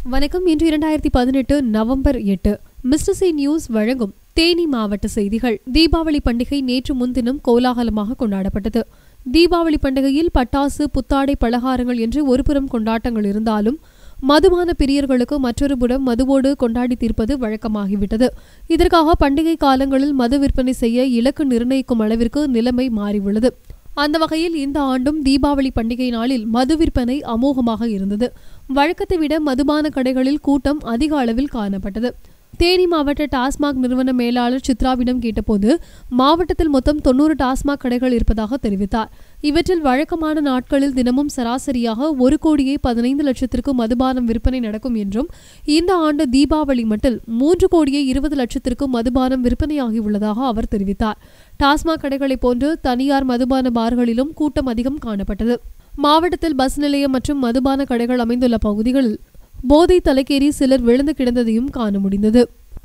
வணக்கம் இன்று இரண்டாயிரத்தி பதினெட்டு நவம்பர் எட்டு மிஸ்டர் சி நியூஸ் வழங்கும் தேனி மாவட்ட செய்திகள் தீபாவளி பண்டிகை நேற்று முன்தினம் கோலாகலமாக கொண்டாடப்பட்டது தீபாவளி பண்டிகையில் பட்டாசு புத்தாடை பலகாரங்கள் என்று ஒருபுறம் கொண்டாட்டங்கள் இருந்தாலும் மதுபான பிரியர்களுக்கு மற்றொரு புறம் மதுவோடு கொண்டாடி தீர்ப்பது வழக்கமாகிவிட்டது இதற்காக பண்டிகை காலங்களில் மது விற்பனை செய்ய இலக்கு நிர்ணயிக்கும் அளவிற்கு நிலைமை மாறியுள்ளது அந்த வகையில் இந்த ஆண்டும் தீபாவளி பண்டிகை நாளில் மது விற்பனை அமோகமாக இருந்தது வழக்கத்தை விட மதுபான கடைகளில் கூட்டம் அதிக அளவில் காணப்பட்டது தேனி மாவட்ட டாஸ்மாக் நிறுவன மேலாளர் சித்ராவிடம் கேட்டபோது மாவட்டத்தில் மொத்தம் தொன்னூறு டாஸ்மாக் கடைகள் இருப்பதாக தெரிவித்தார் இவற்றில் வழக்கமான நாட்களில் தினமும் சராசரியாக ஒரு கோடியே பதினைந்து லட்சத்திற்கு மதுபானம் விற்பனை நடக்கும் என்றும் இந்த ஆண்டு தீபாவளி மட்டில் மூன்று கோடியே இருபது லட்சத்திற்கு மதுபானம் விற்பனையாகியுள்ளதாக அவர் தெரிவித்தார் டாஸ்மாக் கடைகளைப் போன்று தனியார் மதுபான பார்களிலும் கூட்டம் அதிகம் காணப்பட்டது மாவட்டத்தில் பஸ் நிலையம் மற்றும் மதுபான கடைகள் அமைந்துள்ள பகுதிகளில் போதை தலைக்கேறி சிலர் விழுந்து கிடந்ததையும் காண முடிந்தது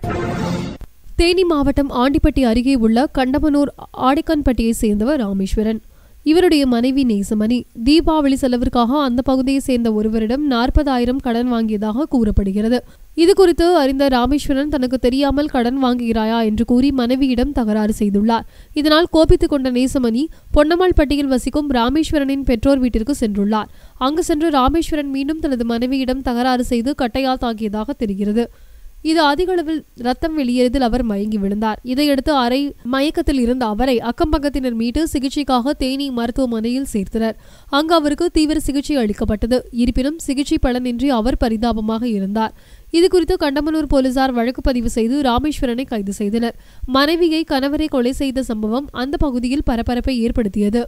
தேனி மாவட்டம் ஆண்டிப்பட்டி அருகே உள்ள கண்டமனூர் ஆடிக்கன்பட்டியைச் சேர்ந்தவர் ராமேஸ்வரன் இவருடைய மனைவி நேசமணி தீபாவளி செலவிற்காக அந்த பகுதியை சேர்ந்த ஒருவரிடம் நாற்பதாயிரம் கடன் வாங்கியதாக கூறப்படுகிறது இது குறித்து அறிந்த ராமேஸ்வரன் தனக்கு தெரியாமல் கடன் வாங்குகிறாயா என்று கூறி மனைவியிடம் தகராறு செய்துள்ளார் இதனால் கோபித்துக் கொண்ட நேசமணி பொன்னம்மாள்பட்டியில் வசிக்கும் ராமேஸ்வரனின் பெற்றோர் வீட்டிற்கு சென்றுள்ளார் அங்கு சென்று ராமேஸ்வரன் மீண்டும் தனது மனைவியிடம் தகராறு செய்து கட்டையால் தாக்கியதாக தெரிகிறது இது அதிக அளவில் ரத்தம் வெளியேறியதில் அவர் மயங்கி விழுந்தார் இதையடுத்து அரை மயக்கத்தில் இருந்த அவரை அக்கம்பக்கத்தினர் மீட்டு சிகிச்சைக்காக தேனி மருத்துவமனையில் சேர்த்தனர் அங்கு அவருக்கு தீவிர சிகிச்சை அளிக்கப்பட்டது இருப்பினும் சிகிச்சை பலனின்றி அவர் பரிதாபமாக இருந்தார் இதுகுறித்து கண்டமனூர் போலீசார் வழக்கு பதிவு செய்து ராமேஸ்வரனை கைது செய்தனர் மனைவியை கணவரை கொலை செய்த சம்பவம் அந்த பகுதியில் பரபரப்பை ஏற்படுத்தியது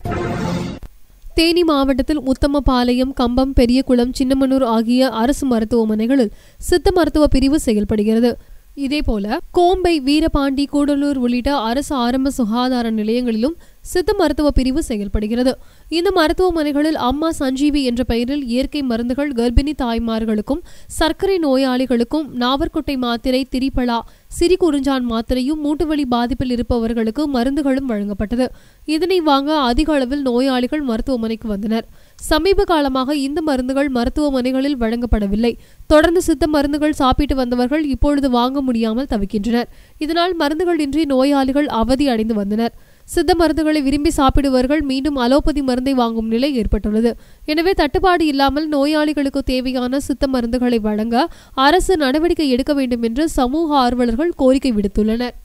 தேனி மாவட்டத்தில் உத்தமபாளையம் கம்பம் பெரியகுளம் சின்னமனூர் ஆகிய அரசு மருத்துவமனைகளில் சித்த மருத்துவ பிரிவு செயல்படுகிறது இதேபோல கோம்பை வீரபாண்டி கூடலூர் உள்ளிட்ட அரசு ஆரம்ப சுகாதார நிலையங்களிலும் சித்த மருத்துவ பிரிவு செயல்படுகிறது இந்த மருத்துவமனைகளில் அம்மா சஞ்சீவி என்ற பெயரில் இயற்கை மருந்துகள் கர்ப்பிணி தாய்மார்களுக்கும் சர்க்கரை நோயாளிகளுக்கும் நாவற்கொட்டை மாத்திரை திரிபலா சிறிகுறிஞ்சான் மாத்திரையும் மூட்டுவலி பாதிப்பில் இருப்பவர்களுக்கு மருந்துகளும் வழங்கப்பட்டது இதனை வாங்க அதிக அளவில் நோயாளிகள் மருத்துவமனைக்கு வந்தனர் சமீப காலமாக இந்த மருந்துகள் மருத்துவமனைகளில் வழங்கப்படவில்லை தொடர்ந்து சித்த மருந்துகள் சாப்பிட்டு வந்தவர்கள் இப்பொழுது வாங்க முடியாமல் தவிக்கின்றனர் இதனால் மருந்துகள் இன்றி நோயாளிகள் அவதி அடைந்து வந்தனர் சித்த மருந்துகளை விரும்பி சாப்பிடுவர்கள் மீண்டும் அலோபதி மருந்தை வாங்கும் நிலை ஏற்பட்டுள்ளது எனவே தட்டுப்பாடு இல்லாமல் நோயாளிகளுக்கு தேவையான சித்த மருந்துகளை வழங்க அரசு நடவடிக்கை எடுக்க வேண்டும் என்று சமூக ஆர்வலர்கள் கோரிக்கை விடுத்துள்ளனர்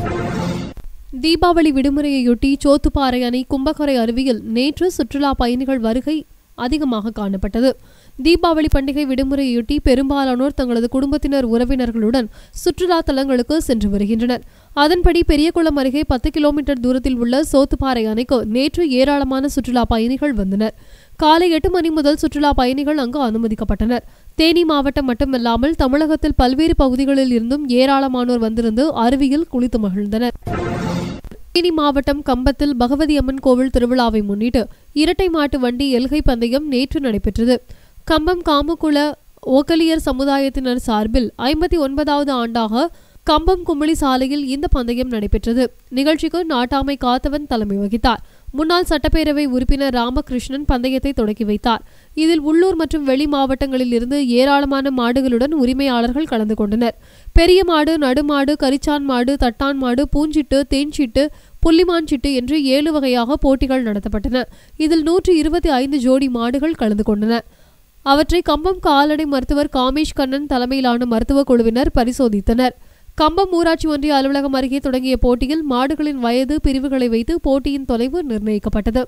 தீபாவளி விடுமுறையொட்டி சோத்துப்பாறை அணை கும்பகரை அருவியில் நேற்று சுற்றுலா பயணிகள் வருகை அதிகமாக காணப்பட்டது தீபாவளி பண்டிகை விடுமுறையொட்டி பெரும்பாலானோர் தங்களது குடும்பத்தினர் உறவினர்களுடன் சுற்றுலா தலங்களுக்கு சென்று வருகின்றனர் அதன்படி பெரியகுளம் அருகே பத்து கிலோமீட்டர் தூரத்தில் உள்ள சோத்துப்பாறை அணைக்கு நேற்று ஏராளமான சுற்றுலா பயணிகள் வந்தனர் காலை எட்டு மணி முதல் சுற்றுலா பயணிகள் அங்கு அனுமதிக்கப்பட்டனர் தேனி மாவட்டம் மட்டுமல்லாமல் தமிழகத்தில் பல்வேறு பகுதிகளில் இருந்தும் ஏராளமானோர் வந்திருந்து அருவியில் குளித்து மகிழ்ந்தனர் தேனி மாவட்டம் கம்பத்தில் பகவதி அம்மன் கோவில் திருவிழாவை முன்னிட்டு இரட்டை மாட்டு வண்டி எல்கை பந்தயம் நேற்று நடைபெற்றது கம்பம் காமுகுல ஓக்கலியர் சமுதாயத்தினர் சார்பில் ஐம்பத்தி ஒன்பதாவது ஆண்டாக கம்பம் கும்பளி சாலையில் இந்த பந்தயம் நடைபெற்றது நிகழ்ச்சிக்கு நாட்டாமை காத்தவன் தலைமை வகித்தார் முன்னாள் சட்டப்பேரவை உறுப்பினர் ராமகிருஷ்ணன் பந்தயத்தை தொடக்கி வைத்தார் இதில் உள்ளூர் மற்றும் வெளி மாவட்டங்களில் இருந்து ஏராளமான மாடுகளுடன் உரிமையாளர்கள் கலந்து கொண்டனர் பெரிய மாடு நடுமாடு கரிச்சான் மாடு தட்டான் மாடு பூஞ்சிட்டு தேன்சிட்டு புள்ளிமான் சிட்டு என்று ஏழு வகையாக போட்டிகள் நடத்தப்பட்டன இதில் நூற்றி இருபத்தி ஐந்து ஜோடி மாடுகள் கலந்து கொண்டன அவற்றை கம்பம் கால்நடை மருத்துவர் காமேஷ் கண்ணன் தலைமையிலான மருத்துவ குழுவினர் பரிசோதித்தனர் கம்பம் ஊராட்சி ஒன்றிய அலுவலகம் அருகே தொடங்கிய போட்டியில் மாடுகளின் வயது பிரிவுகளை வைத்து போட்டியின் தொலைவு நிர்ணயிக்கப்பட்டது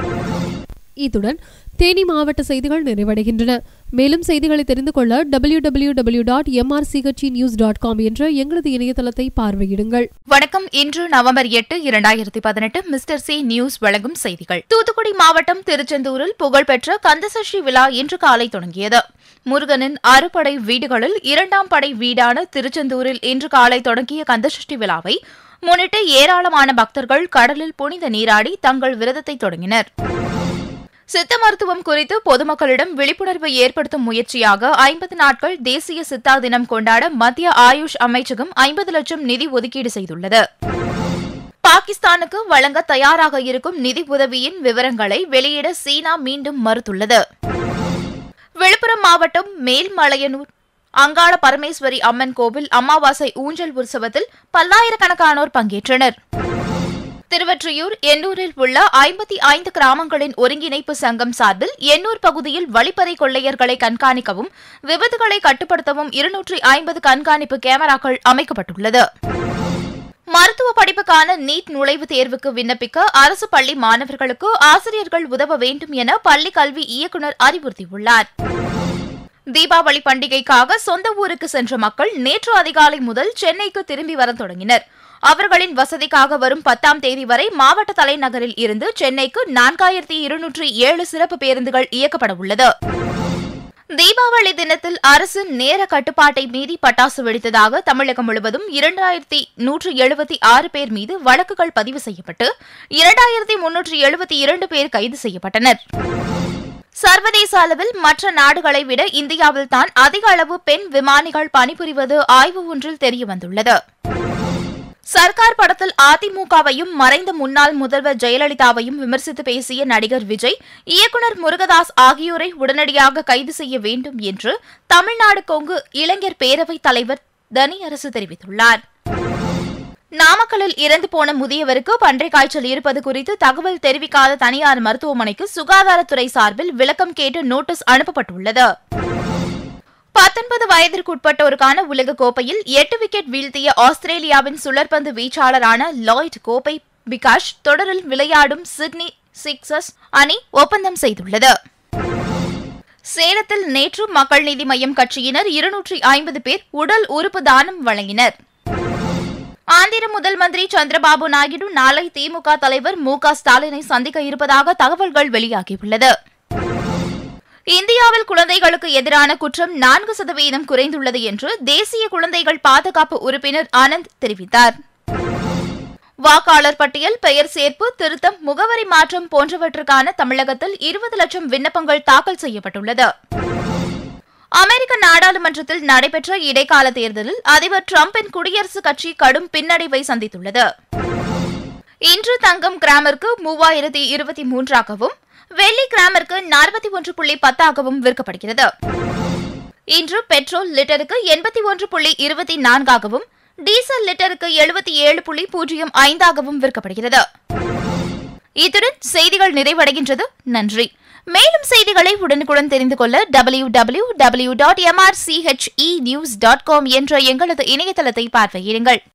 இத்துடன் தேனி மாவட்ட செய்திகள் நிறைவடைகின்றன மேலும் செய்திகளை தெரிந்து கொள்ள W W W dot M R C H C news dot com என்ற எங்களது இணையதளத்தை பார்வையிடுங்கள் வணக்கம் இன்று நவம்பர் எட்டு இரண்டாயிரத்தி பதினெட்டு மிஸ்டர் சி நியூஸ் வழங்கும் செய்திகள் தூத்துக்குடி மாவட்டம் திருச்செந்தூரில் புகழ்பெற்ற கந்தசஷ்டி விழா இன்று காலை தொடங்கியது முருகனின் அறுபடை வீடுகளில் இரண்டாம் படை வீடான திருச்செந்தூரில் இன்று காலை தொடங்கிய கந்தசஷ்டி விழாவை முன்னிட்டு ஏராளமான பக்தர்கள் கடலில் புனித நீராடி தங்கள் விரதத்தை தொடங்கினர் சித்த மருத்துவம் குறித்து பொதுமக்களிடம் விழிப்புணர்வை ஏற்படுத்தும் முயற்சியாக ஐம்பது நாட்கள் தேசிய சித்தா தினம் கொண்டாட மத்திய ஆயுஷ் அமைச்சகம் ஐம்பது லட்சம் நிதி ஒதுக்கீடு செய்துள்ளது பாகிஸ்தானுக்கு வழங்க தயாராக இருக்கும் நிதி உதவியின் விவரங்களை வெளியிட சீனா மீண்டும் மறுத்துள்ளது விழுப்புரம் மாவட்டம் மேல்மலையனூர் அங்காள பரமேஸ்வரி அம்மன் கோவில் அமாவாசை ஊஞ்சல் உற்சவத்தில் பல்லாயிரக்கணக்கானோர் பங்கேற்றனர் திருவொற்றியூர் எண்ணூரில் உள்ள ஐம்பத்தி ஐந்து கிராமங்களின் ஒருங்கிணைப்பு சங்கம் சார்பில் எண்ணூர் பகுதியில் வழிப்பறை கொள்ளையர்களை கண்காணிக்கவும் விபத்துகளை கட்டுப்படுத்தவும் இருநூற்றி ஐம்பது கண்காணிப்பு கேமராக்கள் அமைக்கப்பட்டுள்ளது மருத்துவ படிப்புக்கான நீட் நுழைவுத் தேர்வுக்கு விண்ணப்பிக்க அரசு பள்ளி மாணவர்களுக்கு ஆசிரியர்கள் உதவ வேண்டும் என பள்ளி கல்வி இயக்குநர் அறிவுறுத்தியுள்ளார் தீபாவளி பண்டிகைக்காக சொந்த ஊருக்கு சென்ற மக்கள் நேற்று அதிகாலை முதல் சென்னைக்கு திரும்பி வரத் தொடங்கினர் அவர்களின் வசதிக்காக வரும் பத்தாம் தேதி வரை மாவட்ட தலைநகரில் இருந்து சென்னைக்கு நான்காயிரத்தி இருநூற்றி ஏழு சிறப்பு பேருந்துகள் இயக்கப்பட உள்ளது தீபாவளி தினத்தில் அரசு நேர கட்டுப்பாட்டை மீறி பட்டாசு வெடித்ததாக தமிழகம் முழுவதும் இரண்டாயிரத்தி நூற்று எழுபத்தி ஆறு பேர் மீது வழக்குகள் பதிவு செய்யப்பட்டு இரண்டாயிரத்தி முன்னூற்று எழுபத்தி இரண்டு பேர் கைது செய்யப்பட்டனர் சர்வதேச அளவில் மற்ற நாடுகளை விட இந்தியாவில் தான் அதிக அளவு பெண் விமானிகள் பணிபுரிவது ஆய்வு ஒன்றில் தெரியவந்துள்ளது சர்க்கார் படத்தில் அதிமுகவையும் மறைந்த முன்னாள் முதல்வர் ஜெயலலிதாவையும் விமர்சித்து பேசிய நடிகர் விஜய் இயக்குநர் முருகதாஸ் ஆகியோரை உடனடியாக கைது செய்ய வேண்டும் என்று தமிழ்நாடு கொங்கு இளைஞர் பேரவைத் தலைவர் தனி அரசு தெரிவித்துள்ளார் நாமக்கல்லில் இறந்து போன முதியவருக்கு பன்றிக் காய்ச்சல் இருப்பது குறித்து தகவல் தெரிவிக்காத தனியார் மருத்துவமனைக்கு சுகாதாரத்துறை சார்பில் விளக்கம் கேட்டு நோட்டீஸ் அனுப்பப்பட்டுள்ளது பத்தொன்பது வயதிற்குட்பட்டோருக்கான உலக கோப்பையில் எட்டு விக்கெட் வீழ்த்திய ஆஸ்திரேலியாவின் சுழற்பந்து வீச்சாளரான லாய்ட் கோப்பை பிகாஷ் தொடரில் விளையாடும் சிட்னி சிக்ஸர்ஸ் அணி ஒப்பந்தம் செய்துள்ளது சேலத்தில் நேற்று மக்கள் நீதி மய்யம் கட்சியினர் இருநூற்றி ஐம்பது பேர் உடல் உறுப்பு தானம் வழங்கினர் ஆந்திர முதல் மந்திரி சந்திரபாபு நாயுடு நாளை திமுக தலைவர் மு க ஸ்டாலினை சந்திக்க இருப்பதாக தகவல்கள் வெளியாகியுள்ளது இந்தியாவில் குழந்தைகளுக்கு எதிரான குற்றம் நான்கு சதவீதம் குறைந்துள்ளது என்று தேசிய குழந்தைகள் பாதுகாப்பு உறுப்பினர் ஆனந்த் தெரிவித்தார் வாக்காளர் பட்டியல் பெயர் சேர்ப்பு திருத்தம் முகவரி மாற்றம் போன்றவற்றுக்கான தமிழகத்தில் இருபது லட்சம் விண்ணப்பங்கள் தாக்கல் செய்யப்பட்டுள்ளது அமெரிக்க நாடாளுமன்றத்தில் நடைபெற்ற இடைக்கால தேர்தலில் அதிபர் டிரம்பின் குடியரசுக் கட்சி கடும் பின்னடைவை சந்தித்துள்ளது இன்று தங்கம் கிராமிற்கு மூவாயிரத்தி இருபத்தி மூன்றாகவும் வெள்ளி கிராமிற்கு நாற்பத்தி ஒன்று புள்ளி பத்தாகவும் விற்கப்படுகிறது இன்று பெட்ரோல் லிட்டருக்கு எண்பத்தி ஒன்று புள்ளி இருபத்தி நான்காகவும் டீசல் லிட்டருக்கு எழுபத்தி ஏழு புள்ளி பூஜ்ஜியம் ஐந்தாகவும் விற்கப்படுகிறது இத்துடன் செய்திகள் நிறைவடைகின்றது நன்றி மேலும் செய்திகளை உடனுக்குடன் தெரிந்து கொள்ள W W W dot M R C H E news dot com என்ற எங்களது இணையதளத்தை பார்வையிடுங்கள்